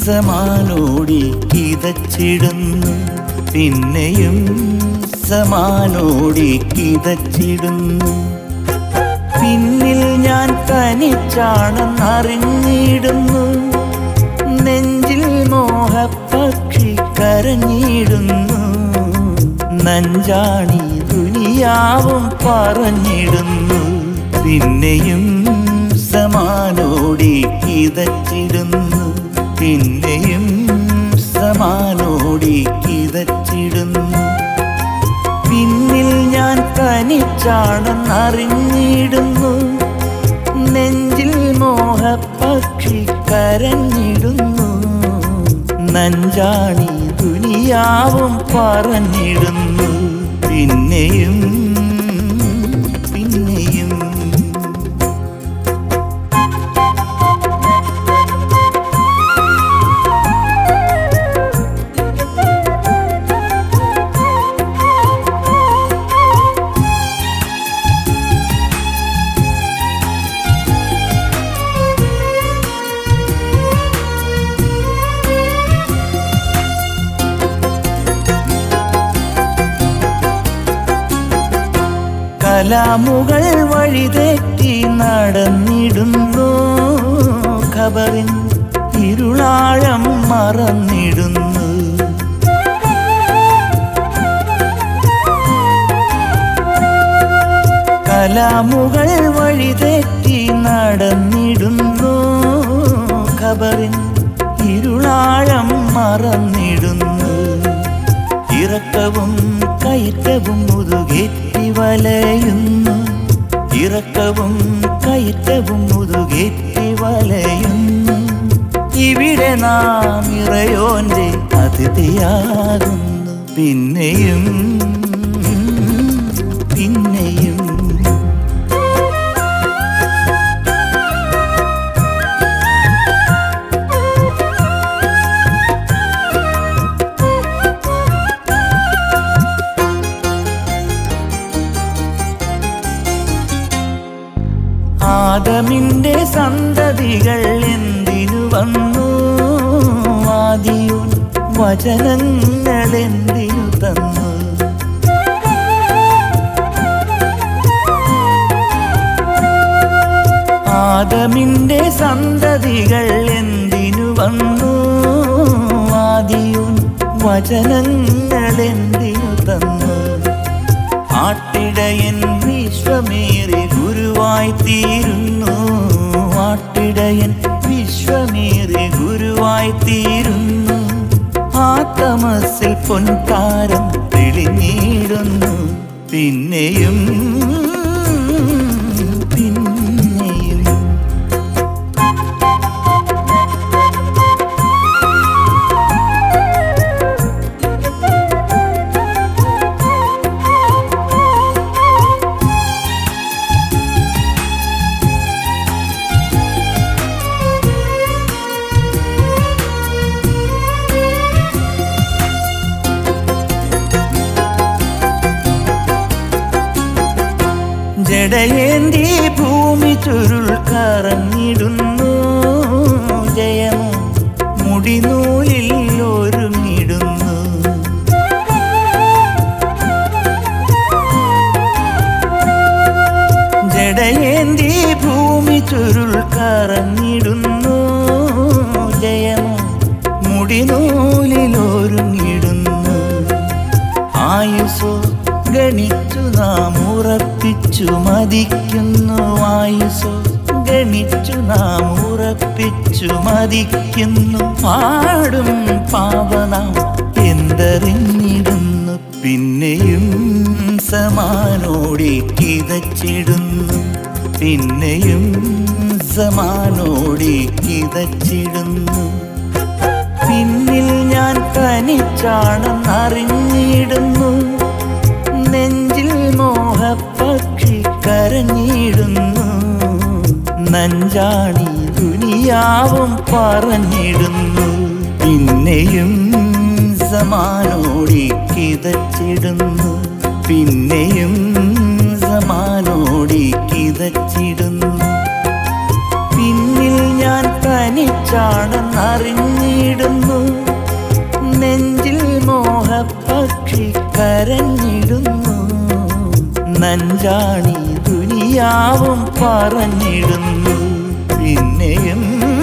സമാനോടി കിതച്ചിടുന്നു പിന്നെയും സമാനോടി കിതച്ചിടുന്നു പിന്നിൽ ഞാൻ തനിച്ചാണെന്നറിഞ്ഞിടുന്നു നെഞ്ചിൽ മോഹപ്പക്ഷി കരഞ്ഞിടുന്നു നഞ്ചാണി ദുനിയാവും പറഞ്ഞിടുന്നു പിന്നെയും സമാനോടി കിതച്ചിടുന്നു പിന്നെയും സമാനോടി കിതച്ചിടുന്നു പിന്നിൽ ഞാൻ തനിച്ചാണെന്നറിഞ്ഞിടുന്നു നെഞ്ചിൽ മോഹപ്പക്ഷി കരഞ്ഞിടുന്നു നഞ്ചാണി ദുനിയാവും പറഞ്ഞിടുന്നു പിന്നെയും പിന്നെയും കലാമുകൾ വഴിതെറ്റി നടന്നിടുന്നു ഖബറിൻ ഇരുളാഴം മറന്നിടുന്നു കലാമുകൾ വഴിതെറ്റി നടന്നിടുന്നു ഖബറിൻ ഇരുളാഴം മറന്നിടുന്നു ഇറക്കവും കയറ്റവും മുതുകേറ്റി വലയുന്നു ഇറക്കവും കയറ്റവും മുതുകേറ്റി വലയുന്നു ഇവിടെ നാം ഇറയോന്റെ അതിഥിയാകുന്നു പിന്നെയും പിന്നെയും ആദമിന്റെ സന്തതികൾ എന്തിനു വന്നു ആദിയും വചനങ്ങൾ എന്തിനു തന്നു ആദമിന്റെ സന്തതികൾ എന്തിനു വന്നു ആദിയും വചനങ്ങൾ എന്തിനു തന്നു ആട്ടിടയൻ വിശ്വമേറി ഗുരുവായി തീരുന്നു ആട്ടിടയൻ വിശ്വമേറി ഗുരുവായി തീരുന്നു ആ തമസിൽ പൊൻകാരം തെളിഞ്ഞിടുന്നു പിന്നെയും പിന്നെയും ജടയേന്തി ഭൂമി ചുരുൾ കറങ്ങിടുന്നു ജയമോ മുടിനൂലിൽ ഒരുങ്ങിടുന്നു ജടയേന്തി ഭൂമി ചുരുൾ കറങ്ങിടുന്നു ജയമോ മുടിനൂലിൽ ഒരുങ്ങിടുന്നു ആയുസോ ഗണിച്ചു നാം ഉറപ്പിച്ചു മതിക്കുന്നു ആയുസോ ഗണിച്ചു നാം ഉറപ്പിച്ചു മതിക്കുന്നു പാടും പാവനാം എന്തറിഞ്ഞിടുന്നു പിന്നെയും സമാനോടി കിതച്ചിടുന്നു പിന്നെയും സമാനോടി കിതച്ചിടുന്നു പിന്നിൽ ഞാൻ തനിച്ചാണെന്നറിഞ്ഞിടുന്നു നെഞ്ചിൽ മോഹപ്പക്ഷി കരഞ്ഞിടുന്നു നഞ്ചാണി ദുനിയാവും പറഞ്ഞിടുന്നു പിന്നെയും സമാനോടി കിതച്ചിടുന്നു പിന്നെയും സമാനോടി കിതച്ചിടുന്നു പിന്നിൽ ഞാൻ തനി തനിച്ചാണെന്നറിഞ്ഞിടുന്നു നെഞ്ചിൽ മോഹപ്പക്ഷി കരഞ്ഞിടുന്നു നഞ്ചാണി ദുനിയാവും പറഞ്ഞിടുന്നു പിന്നെയും